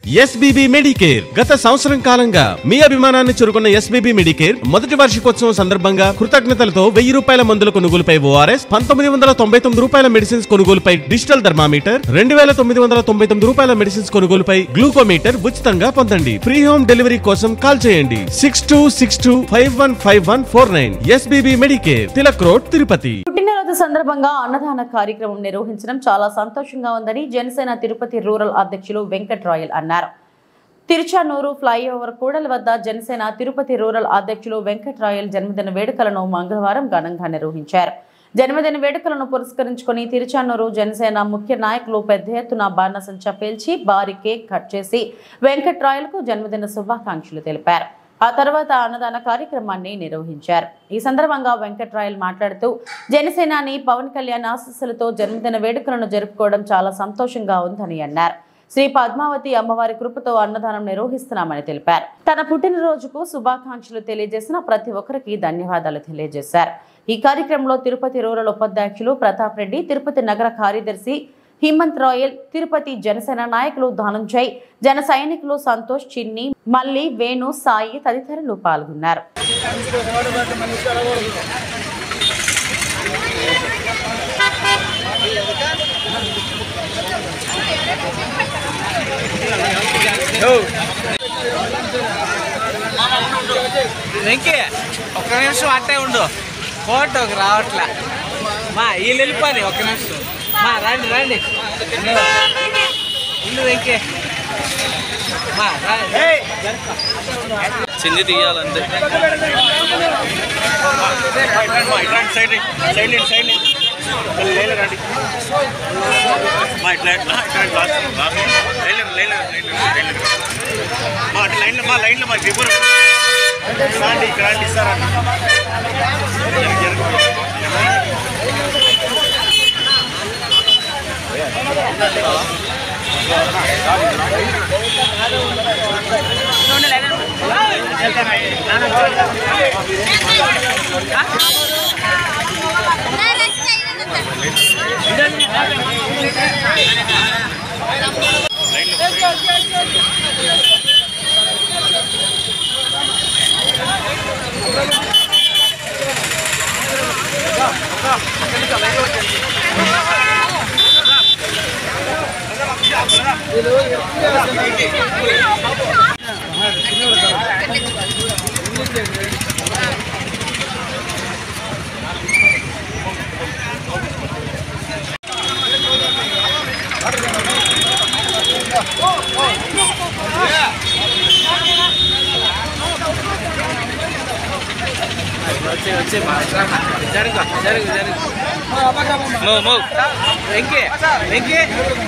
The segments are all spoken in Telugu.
ఎస్బీబీ మెడికేర్ గత సంవత్సరం కాలంగా మీ అభిమానాన్ని చురుకున్న ఎస్బీబీ మెడికేర్ మొదటి వార్షికోత్సవం సందర్భంగా కృతజ్ఞతలతో వెయ్యి రూపాయల మందుల కొనుగోలుపై ఓఆర్ఎస్ పంతొమ్మిది వందల తొంభై తొమ్మిది రూపాయల మెడిసిన్స్ కొనుగోలుపై డిజిటల్ థర్మామీటర్ రెండు వేల తొమ్మిది వందల తొంభై తొమ్మిది రూపాయల మెడిసిన్స్ కొనుగోలుపై గ్లూకోమీటర్ ఉచితంగా పొందండి ఫ్రీ హోమ్ డెలివరీ కోసం కాల్ చేయండి six two six two five one five one four nine SBB Medicare Tilak road Tirupati పుట్టినరోజు సందర్భంగా అన్నదాన కార్యక్రమం నిర్వహించడం చాలా సంతోషంగా ఉందని జనసేన తిరుపతి రూరల్ అధ్యక్షులు వెంకట్ రాయల్ అన్నారు తిరుచానూరు ఫ్లైఓవర్ కూడలి వద్ద జనసేన తిరుపతి రూరల్ అధ్యక్షులు వెంకట్ రాయల్ జన్మదిన వేడుకలను మంగళవారం ఘనంగా నిర్వహించారు జన్మదిన వేడుకలను పురస్కరించుకొని తిరుచానూరు జనసేన ముఖ్య నాయకులు పెద్ద ఎత్తున బాణసంచా పేల్చి భారీ కేక్ కట్ చేసి వెంకట్ రాయల్కు జన్మదిన శుభాకాంక్షలు తెలిపారు ఆ తర్వాత అన్నదాన కార్యక్రమాన్ని నిర్వహించారు ఈ సందర్భంగా వెంకట్రాయల్ మాట్లాడుతూ జనసేనాని పవన్ కళ్యాణ్ ఆశీస్సులతో జన్మదిన వేడుకలను జరుపుకోవడం చాలా సంతోషంగా ఉందని అన్నారు శ్రీ పద్మావతి అమ్మవారి కృపతో అన్నదానం నిర్వహిస్తున్నామని తెలిపారు తన పుట్టినరోజుకు శుభాకాంక్షలు తెలియజేసిన ప్రతి ఒక్కరికి ధన్యవాదాలు తెలియజేశారు ఈ కార్యక్రమంలో తిరుపతి రూరల్ ఉపాధ్యక్షులు ప్రతాప్ రెడ్డి తిరుపతి నగర కార్యదర్శి హిమంత్ రాయల్ తిరుపతి జనసేన నాయకులు ధనంజయ్ జన సైనికులు సంతోష్ చిన్ని మల్లి వేణు సాయి తదితరులు పాల్గొన్నారు వెంకీ ఒక్క నిమిషం అట్టే ఉండు ఫోటోకి రావట్లే మా వీళ్ళు వెళ్ళిపోయి ఒక్క నిమిషం మా రండి రండి ఉండు వెంకీ మా రండి చింది తీయాలంతే సైడ్ సైడ్ సైడ్ రండి మా ఇట్లా ఇట్లా ఇట్లా last last line line line మా అటు లైన్లో మా లైన్లో మా రిపర్ రండి ఇక్కడ రండి సార్ వచ్చి వచ్చి మా జరుగు జరుగు జరుగు move move Venky Venky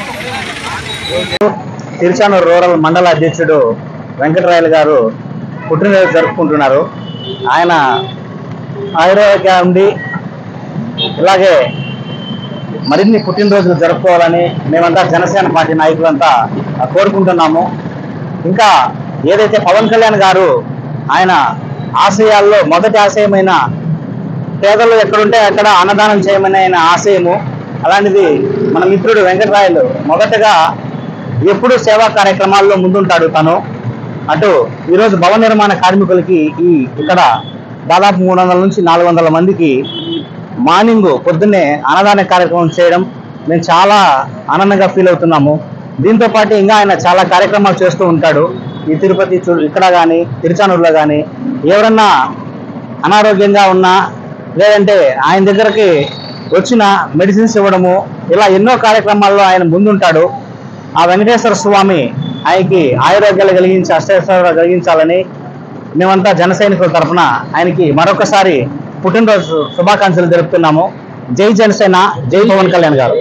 Tiruchanur rural మండల అధ్యక్షుడు వెంకటరాయలు గారు పుట్టినరోజు జరుపుకుంటున్నారు ఆయన ఆయుర్వేదిక ఉండి ఇలాగే మరిన్ని పుట్టినరోజులు జరుపుకోవాలని మేమంతా జనసేన పార్టీ నాయకులంతా కోరుకుంటున్నాము ఇంకా ఏదైతే పవన్ కళ్యాణ్ గారు ఆయన ఆశయాల్లో మొదటి ఆశయమైన పేదలు ఎక్కడుంటే అక్కడ అన్నదానం చేయమని ఆయన ఆశయము అలాంటిది మన మిత్రుడు వెంకటరాయలు మొదటగా ఎప్పుడు సేవా కార్యక్రమాల్లో ముందుంటాడు తను అటు ఈరోజు భవన నిర్మాణ కార్మికులకి ఈ ఇక్కడ దాదాపు మూడు వందల నుంచి నాలుగు వందల మందికి మార్నింగ్ పొద్దున్నే అన్నదాన కార్యక్రమం చేయడం మేము చాలా ఆనందంగా ఫీల్ అవుతున్నాము దీంతో పాటు ఇంకా ఆయన చాలా కార్యక్రమాలు చేస్తూ ఉంటాడు ఈ తిరుపతి చు- ఇక్కడ కానీ తిరుచానూరులో కానీ ఎవరన్నా అనారోగ్యంగా ఉన్నా లేదంటే ఆయన దగ్గరకి వచ్చిన మెడిసిన్స్ ఇవ్వడము ఇలా ఎన్నో కార్యక్రమాల్లో ఆయన ముందుంటాడు ఆ వెంకటేశ్వర స్వామి ఆయనకి ఆయురోగ్యాలు కలిగించి అష్టైశ్వర్యాలు కలిగించాలని మేమంతా జన సైనికుల తరఫున ఆయనకి మరొకసారి పుట్టినరోజు శుభాకాంక్షలు తెలుపుతున్నాము జై జనసేన జై పవన్ కళ్యాణ్ గారు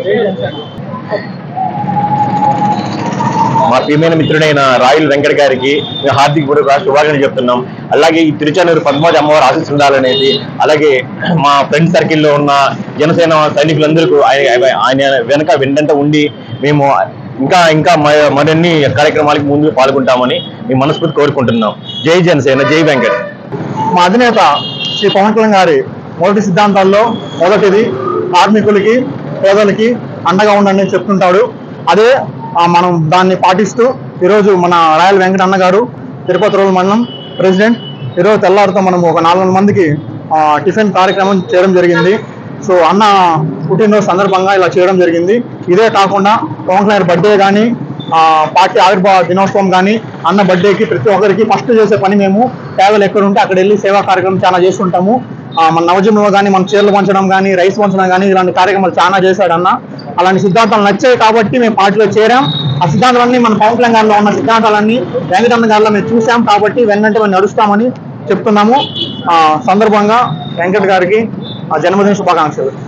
మా ప్రియమైన మిత్రుడైన రాయల్ వెంకట గారికి మేము హార్దిక పూర్వక శుభాకాంక్షలు చెప్తున్నాం అలాగే ఈ తిరుచానూరు పద్మావతి అమ్మవారి ఆశీస్సు ఉండాలనేది అలాగే మా ఫ్రెండ్ సర్కిల్లో ఉన్న జనసేన సైనికులందరికీ ఆయన ఆయన వెనక వెంటంట ఉండి మేము ఇంకా ఇంకా మ- మరిన్ని కార్యక్రమాలకు ముందు పాల్గొంటామని మేము మనస్ఫూర్తి కోరుకుంటున్నాం జై జనసేన జై వెంకట్ మా అధినేత శ్రీ పవన్ కళ్యాణ్ గారి మొదటి సిద్ధాంతాల్లో మొదటిది కార్మికులకి పేదలకి అండగా ఉండండి అని చెప్తుంటాడు అదే ఆ, మనం దాన్ని పాటిస్తూ ఈరోజు మన రాయల్ వెంకటన్న గారు తిరుపతి రోడ్ మండలం ప్రెసిడెంట్ ఈరోజు తెల్లారితో మనం ఒక నాలుగు వందల మందికి ఆ, టిఫిన్ కార్యక్రమం చేయడం జరిగింది సో అన్న పుట్టినరోజు సందర్భంగా ఇలా చేయడం జరిగింది ఇదే కాకుండా పవన్ కళ్యాణ్ బర్త్డే కానీ పార్టీ ఆవిర్భావ దినోత్సవం కానీ అన్న బర్త్డేకి ప్రతి ఒక్కరికి ఫస్ట్ చేసే పని మేము ట్రావెల్ ఎక్కడ ఉంటే అక్కడ వెళ్ళి సేవా కార్యక్రమం చాలా చేస్తుంటాము ఆ, మన నవజన్మలో కానీ మన చీరలు పంచడం కానీ రైస్ పంచడం కానీ ఇలాంటి కార్యక్రమాలు చాలా చేశాడు అన్న అలాంటి సిద్ధాంతాలు నచ్చాయి కాబట్టి మేము పార్టీలో చేరాం ఆ సిద్ధాంతాలన్నీ మన పవన్ కళ్యాణ్ గారిలో ఉన్న సిద్ధాంతాలన్నీ వెంకటన్న గారిలో మేము చూసాం కాబట్టి వెన్నంటే మేము నడుస్తామని చెప్తున్నాము ఆ సందర్భంగా వెంకట్ గారికి ఆ జన్మదిన శుభాకాంక్షలు